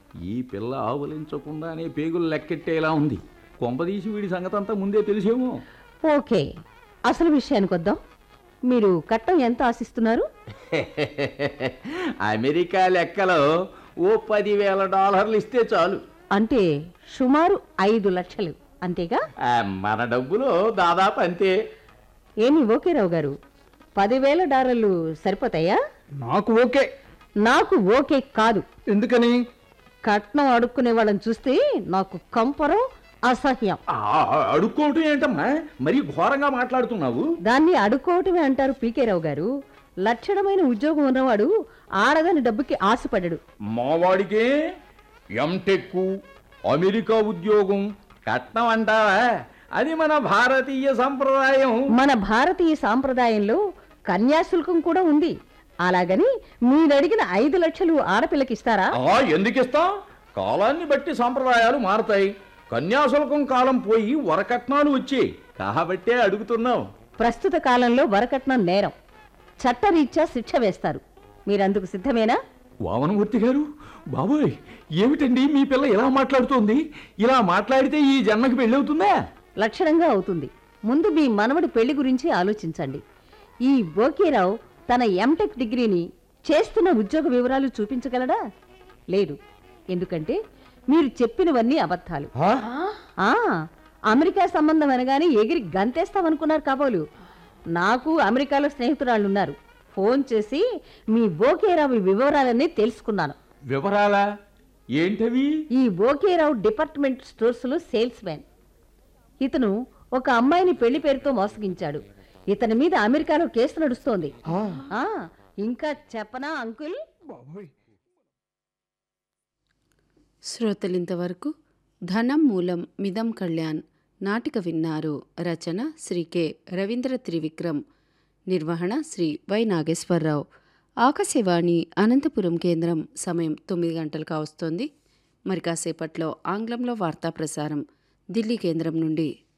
ఈ పిల్ల ఆవులించకుండానే పేగులు లెక్కెట్టేలా ఉంది కొంపదీసి వీడి సంగతి అంతా ముందే తెలిసేమో ఓకే అసలు విషయానికి వద్దాం మీరు కట్నం ఎంత ఆశిస్తున్నారు అమెరికా లెక్కలో ఓ పదివేల డాలర్లు ఇస్తే చాలు అంటే సుమారు ఐదు లక్షలు అంతేగా ఆ, మన డబ్బులో దాదాపు అంతే ఏమి ఓకే రావు గారు పదివేల డాలర్లు సరిపోతాయా నాకు ఓకే నాకు ఓకే కాదు ఎందుకని కట్నం అడుక్కునే వాళ్ళని చూస్తే నాకు కంపరం అసహ్యం ఆ, అడుక్కోవటం ఏంటమ్మా మరీ ఘోరంగా మాట్లాడుతున్నావు దాన్ని అడుక్కోవటమే అంటారు పీకే రావు గారు లక్షణమైన ఉద్యోగం ఉన్నవాడు ఆడదాని డబ్బుకి ఆశపడడు మావాడికే ఎంటెక్ అమెరికా ఉద్యోగం కట్నం అంటావా అది మన భారతీయ సంప్రదాయం మన భారతీయ సాంప్రదాయంలో కన్యాశుల్కం కూడా ఉంది అలాగని మీరడిగిన ఐదు లక్షలు ఆడపిల్లకి ఇస్తారా ఆ, ఎందుకిస్తాం కాలాన్ని బట్టి సంప్రదాయాలు మారతాయి కన్యాశుల్కం కాలం పోయి వరకట్నాలు వచ్చాయి కాబట్టే అడుగుతున్నాం ప్రస్తుత కాలంలో వరకట్నం నేరం చట్టరీత్యా శిక్ష వేస్తారు మీరందుకు సిద్ధమేనా వామనమూర్తి గారు బాబోయ్ ఏమిటండి మీ పిల్ల ఇలా మాట్లాడుతోంది ఇలా మాట్లాడితే ఈ జన్మకి పెళ్ళవుతుందా లక్షణంగా అవుతుంది ముందు మీ మనవడి పెళ్లి గురించి ఆలోచించండి ఈ బోకేరావు తన ఎంటెక్ డిగ్రీని చేస్తున్న ఉద్యోగ వివరాలు చూపించగలడా లేదు ఎందుకంటే మీరు చెప్పినవన్నీ అబద్ధాలు ఆ అమెరికా సంబంధం అనగానే ఎగిరి గంతేస్తామనుకున్నారు కాబోలు నాకు అమెరికాలో స్నేహితురాళ్ళు ఉన్నారు ఫోన్ చేసి మీ బోకేరావు వివరాలన్నీ తెలుసుకున్నాను వివరాలా ఏంటవి ఈ బోకేరావు డిపార్ట్మెంట్ స్టోర్స్లో సేల్స్ మ్యాన్ ఇతను ఒక అమ్మాయిని పెళ్లి పేరుతో మోసగించాడు ఇతని మీద అమెరికాలో కేసు నడుస్తోంది ఆ, ఇంకా చెప్పనా అంకుల్ శ్రోతలింతవరకు ధనం మూలం మిదం కళ్యాణ్ నాటిక విన్నారు రచన శ్రీ కె రవీంద్ర త్రివిక్రమ్ నిర్వహణ శ్రీ వై నాగేశ్వరరావు ఆకాశవాణి అనంతపురం కేంద్రం సమయం తొమ్మిది గంటలు కావస్తోంది మరి కాసేపట్లో ఆంగ్లంలో వార్తా ప్రసారం ఢిల్లీ కేంద్రం నుండి